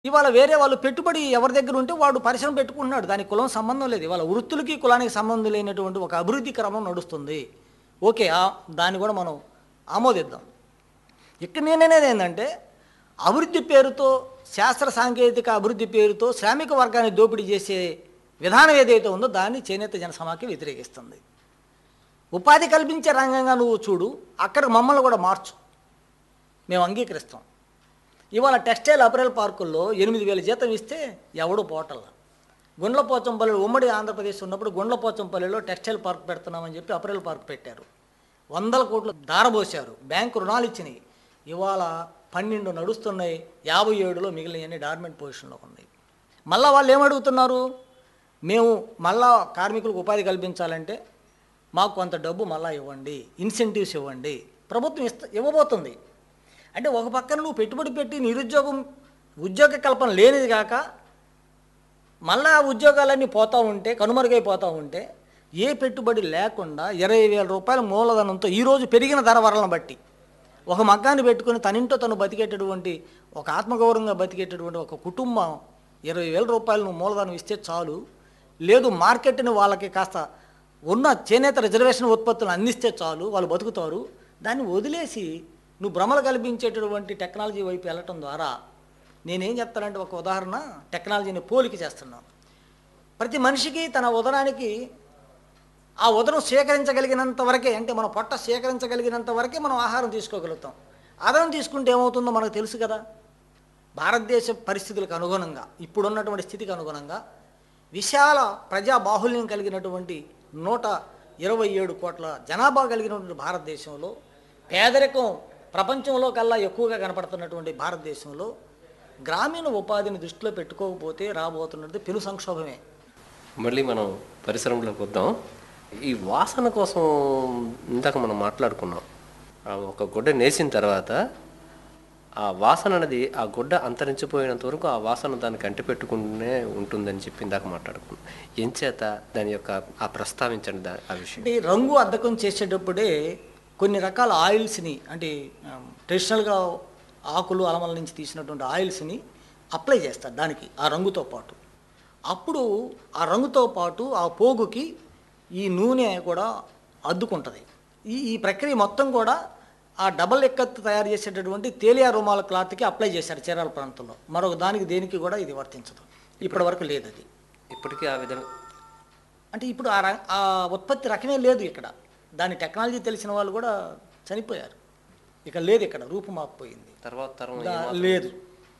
ఇవాళ వేరే వాళ్ళు పెట్టుబడి ఎవరి దగ్గర ఉంటే వాడు పరిశ్రమ పెట్టుకుంటున్నాడు దానికి కులం సంబంధం లేదు ఇవాళ వృత్తులకి కులానికి సంబంధం లేనటువంటి ఒక అభివృద్ధి క్రమం నడుస్తుంది ఓకే ఆ- దాన్ని కూడా మనం ఆమోదిద్దాం ఇక్కడ నేననేది ఏంటంటే అభివృద్ధి పేరుతో శాస్త్ర సాంకేతిక అభివృద్ధి పేరుతో శ్రామిక వర్గాన్ని దోపిడీ చేసే విధానం ఏదైతే ఉందో దాన్ని చేనేత జనసమాఖ్య వ్యతిరేకిస్తుంది ఉపాధి కల్పించే రంగంగా నువ్వు చూడు అక్కడ మమ్మల్ని కూడా మార్చు మేము అంగీకరిస్తాం ఇవాళ టెక్స్టైల్ అపరేల్ పార్కుల్లో ఎనిమిది వేల జీతం ఇస్తే ఎవడు పోటల్లా గుండ్లపోచంపల్లి ఉమ్మడి ఆంధ్రప్రదేశ్ ఉన్నప్పుడు గుండ్లపోచంపల్లిలో టెక్స్టైల్ పార్క్ పెడుతున్నామని చెప్పి అపరేల్ పార్క్ పెట్టారు వందల కోట్లు దారబోసారు బ్యాంకు రుణాలు ఇచ్చినాయి ఇవాళ పన్నెండు నడుస్తున్నాయి యాభై ఏడులో మిగిలినవన్నీ డార్మెంట్ పొజిషన్లో ఉన్నాయి మళ్ళా వాళ్ళు ఏమడుగుతున్నారు మేము మళ్ళా కార్మికులకు ఉపాధి కల్పించాలంటే మాకు కొంత డబ్బు మళ్ళా ఇవ్వండి ఇన్సెంటివ్స్ ఇవ్వండి ప్రభుత్వం ఇస్త ఇవ్వబోతుంది అంటే ఒక పక్కన నువ్వు పెట్టుబడి పెట్టి నిరుద్యోగం ఉద్యోగ కల్పన లేనిది కాక మళ్ళా ఉద్యోగాలన్నీ పోతూ ఉంటే కనుమరుగైపోతూ ఉంటే ఏ పెట్టుబడి లేకుండా ఇరవై వేల రూపాయల మూలధనంతో ఈరోజు పెరిగిన ధర వరలను బట్టి ఒక మగ్గాన్ని పెట్టుకుని తనింటో తను బతికేటటువంటి ఒక ఆత్మగౌరవంగా బతికేటటువంటి ఒక కుటుంబం ఇరవై వేల రూపాయలు నువ్వు మూలధనం ఇస్తే చాలు లేదు మార్కెట్ని వాళ్ళకి కాస్త ఉన్న చేనేత రిజర్వేషన్ ఉత్పత్తులు అందిస్తే చాలు వాళ్ళు బతుకుతారు దాన్ని వదిలేసి నువ్వు భ్రమలు కల్పించేటటువంటి టెక్నాలజీ వైపు వెళ్ళటం ద్వారా నేనేం చెప్తానంటే ఒక ఉదాహరణ టెక్నాలజీని పోలిక చేస్తున్నాను ప్రతి మనిషికి తన ఉదరానికి ఆ ఉదరం సేకరించగలిగినంత వరకే అంటే మన పొట్ట సేకరించగలిగినంత వరకే మనం ఆహారం తీసుకోగలుగుతాం ఆదాయం తీసుకుంటే ఏమవుతుందో మనకు తెలుసు కదా భారతదేశ పరిస్థితులకు అనుగుణంగా ఇప్పుడున్నటువంటి స్థితికి అనుగుణంగా విశాల ప్రజా బాహుల్యం కలిగినటువంటి నూట ఇరవై ఏడు కోట్ల జనాభా కలిగినటువంటి భారతదేశంలో పేదరికం ప్రపంచంలో కల్లా ఎక్కువగా కనపడుతున్నటువంటి భారతదేశంలో గ్రామీణ ఉపాధిని దృష్టిలో పెట్టుకోకపోతే రాబోతున్నది పెను సంక్షోభమే మళ్ళీ మనం పరిశ్రమలోకి వద్దాం ఈ వాసన కోసం ఇందాక మనం మాట్లాడుకున్నాం ఆ ఒక గుడ్డ నేసిన తర్వాత ఆ వాసన అనేది ఆ గుడ్డ అంతరించిపోయినంత వరకు ఆ వాసన దానికి అంటిపెట్టుకుంటూనే ఉంటుందని చెప్పి ఇందాక మాట్లాడుకున్నాం ఎంచేత దాని యొక్క ఆ ప్రస్తావించండి దా ఆ విషయం అంటే ఈ రంగు అద్దకం చేసేటప్పుడే కొన్ని రకాల ఆయిల్స్ని అంటే ట్రెడిషనల్గా ఆకులు అలమల నుంచి తీసినటువంటి ఆయిల్స్ని అప్లై చేస్తారు దానికి ఆ రంగుతో పాటు అప్పుడు ఆ రంగుతో పాటు ఆ పోగుకి ఈ నూనె కూడా అద్దుకుంటుంది ఈ ఈ ప్రక్రియ మొత్తం కూడా ఆ డబల్ ఎక్కత్తు తయారు చేసేటటువంటి తేలియా రుమాల క్లాత్కి అప్లై చేశారు చీరాల ప్రాంతంలో మరొక దానికి దేనికి కూడా ఇది వర్తించదు ఇప్పటి వరకు లేదు అది ఇప్పటికీ ఆ విధంగా అంటే ఇప్పుడు ఆ ర- ఆ ఉత్పత్తి రకమే లేదు ఇక్కడ దాని టెక్నాలజీ తెలిసిన వాళ్ళు కూడా చనిపోయారు ఇక లేదు ఇక్కడ రూపుమాపిపోయింది తర్వాత తరం దా- ఏమాత్రం- లేదు